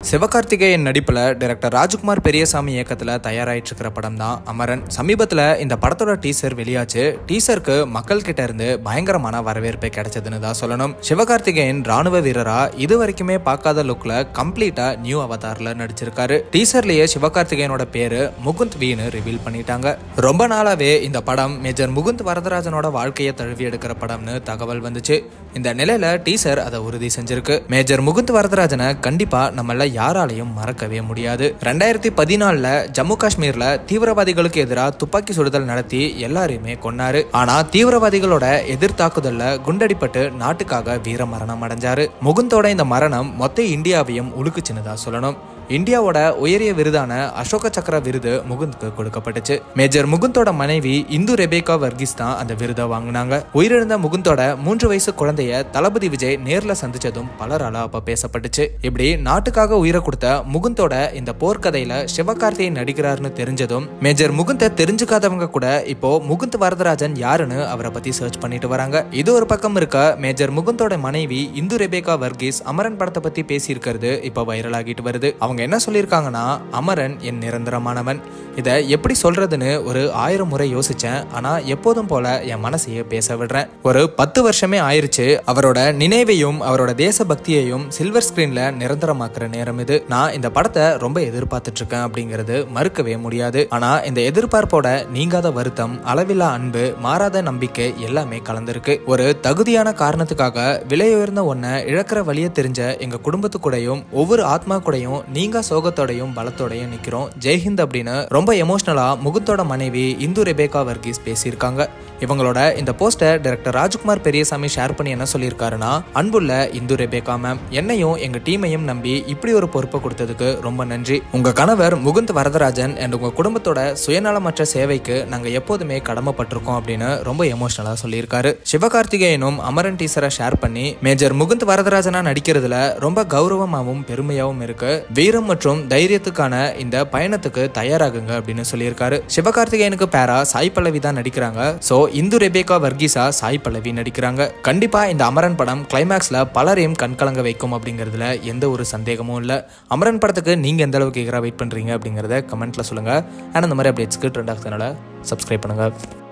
சிவகார்த்திகேயன் நடிப்பில் டைரக்டர் ராஜ்குமார் பெரியசாமி இயக்கத்தில் தயாராயிட்டு இருக்கிற படம் தான் அமரன் சமீபத்தில் இந்த படத்தோட டீசர் வெளியாச்சு டீசருக்கு மக்கள் கிட்ட இருந்து பயங்கரமான வரவேற்பு கிடைச்சதுன்னு தான் சொல்லணும் சிவகார்த்திகேயன் ராணுவ வீரரா இது வரைக்குமே பார்க்காத லுக்ல கம்ப்ளீட்டா நியூ அவதார்ல நடிச்சிருக்காரு டீசர்லயே சிவகார்த்திகேயனோட பேரு முகுந்த் வீன்னு ரிவீல் பண்ணிட்டாங்க ரொம்ப நாளாவே இந்த படம் மேஜர் முகுந்த் வரதராஜனோட வாழ்க்கையை தழுவி எடுக்கிற படம்னு தகவல் வந்துச்சு இந்த நிலையில டீசர் அதை உறுதி செஞ்சிருக்கு மேஜர் முகுந்த் வரதராஜனை கண்டிப்பா நம்மள யாராலையும் மறக்கவே முடியாது ரெண்டாயிரத்தி பதினாலுல ஜம்மு காஷ்மீர்ல தீவிரவாதிகளுக்கு எதிராக துப்பாக்கி சுடுதல் நடத்தி எல்லாரையுமே கொன்னாரு ஆனா தீவிரவாதிகளோட எதிர் தாக்குதல்ல குண்டடிப்பட்டு நாட்டுக்காக வீர மரணம் அடைஞ்சாரு முகுந்தோட இந்த மரணம் மொத்த இந்தியாவையும் உழுக்குச்சுன்னு சொல்லணும் இந்தியாவோட உயரிய விருதான அசோக சக்கர விருது முகுந்துக்கு கொடுக்கப்பட்டுச்சு மேஜர் முகுந்தோட மனைவி இந்து ரெபேகா வர்கீஸ் தான் அந்த விருதை வாங்கினாங்க உயிரிழந்த முகுந்தோட மூன்று வயசு குழந்தைய தளபதி விஜய் நேர்ல சந்திச்சதும் பலரால அப்ப பேசப்பட்டுச்சு இப்படி நாட்டுக்காக உயிரை கொடுத்த முகுந்தோட இந்த போர்க்கதையில சிவகார்த்திகேயன் நடிக்கிறாருன்னு தெரிஞ்சதும் மேஜர் முகுந்த தெரிஞ்சுக்காதவங்க கூட இப்போ முகுந்த் வரதராஜன் யாருன்னு அவரை பத்தி சர்ச் பண்ணிட்டு வராங்க இது ஒரு பக்கம் இருக்க மேஜர் முகுந்தோட மனைவி இந்து ரெபேகா வர்கீஸ் அமரன் படத்தை பத்தி பேசியிருக்கிறது இப்போ வைரல் ஆகிட்டு வருது அவங்க என்ன சொல்லியிருக்காங்கன்னா அமரன் என் நிரந்தரமானவன் இதை எப்படி சொல்றதுன்னு ஒரு ஆயிரம் முறை யோசிச்சேன் ஆனா எப்போதும் போல என் மனசையே பேச விடுறேன் ஒரு பத்து வருஷமே ஆயிருச்சு அவரோட நினைவையும் அவரோட தேசபக்தியையும் சில்வர் ஸ்கிரீன்ல நிரந்தரமாக்குற நேரம் இது நான் இந்த படத்தை ரொம்ப எதிர்பார்த்துட்டு இருக்கேன் அப்படிங்கிறது மறுக்கவே முடியாது ஆனா இந்த எதிர்பார்ப்போட நீங்காத வருத்தம் அளவில்லா அன்பு மாறாத நம்பிக்கை எல்லாமே கலந்திருக்கு ஒரு தகுதியான காரணத்துக்காக விலையுயர்ந்த ஒன்ன இழக்கிற வழியை தெரிஞ்ச எங்க குடும்பத்து கூடயும் ஒவ்வொரு ஆத்மா கூடயும் நீங்க சோகத்தோடையும் பலத்தோடையும் நிக்கிறோம் ஜெய்ஹிந்த் அப்படின்னு ரொம்ப எமோஷனலா முகுந்தோட மனைவி இந்து ரெபேகா வர்கீஸ் பேசியிருக்காங்க இவங்களோட இந்த poster director Rajkumar Periyasamy share பண்ணி என்ன சொல்லியிருக்காருன்னா அன்புள்ள இந்து ரெபேகா மேம் என்னையும் எங்க டீமையும் நம்பி இப்படி ஒரு பொறுப்பை கொடுத்ததுக்கு ரொம்ப நன்றி உங்க கணவர் முகுந்த் வரதராஜன் அண்ட் உங்க குடும்பத்தோட சுயநலமற்ற சேவைக்கு நாங்க எப்போதுமே கடமைப்பட்டிருக்கோம் அப்படின்னு ரொம்ப எமோஷனலா சொல்லியிருக்காரு சிவகார்த்திகேயனும் அமரன் டீசரை ஷேர் பண்ணி மேஜர் முகுந்த் வரதராஜனா நடிக்கிறதுல ரொம்ப கௌரவமாகவும் பெருமையாகவும் இருக்கு வீரம் மற்றும் தைரியத்துக்கான இந்த பயணத்துக்கு தயாராகுங்க அப்படின்னு சொல்லியிருக்காரு சிவகார்த்திகேயனுக்கு பேரா சாய் பல்லவி தான் நடிக்கிறாங்க சோ இந்து ரெபேகா வர்கீசா சாய் பல்லவி நடிக்கிறாங்க கண்டிப்பா இந்த அமரன் படம் கிளைமேக்ஸ்ல பலரையும் கண்கலங்க வைக்கும் அப்படிங்கிறதுல எந்த ஒரு சந்தேகமும் இல்ல அமரன் படத்துக்கு நீங்க எந்த அளவுக்கு எகரா வெயிட் பண்றீங்க அப்படிங்கறத கமெண்ட்ல சொல்லுங்க அண்ட் அந்த மாதிரி அப்டேட்ஸ்க்கு ட்ரெண்ட் ஆகுதுனால சப்ஸ்கிரைப் பண்ணுங்க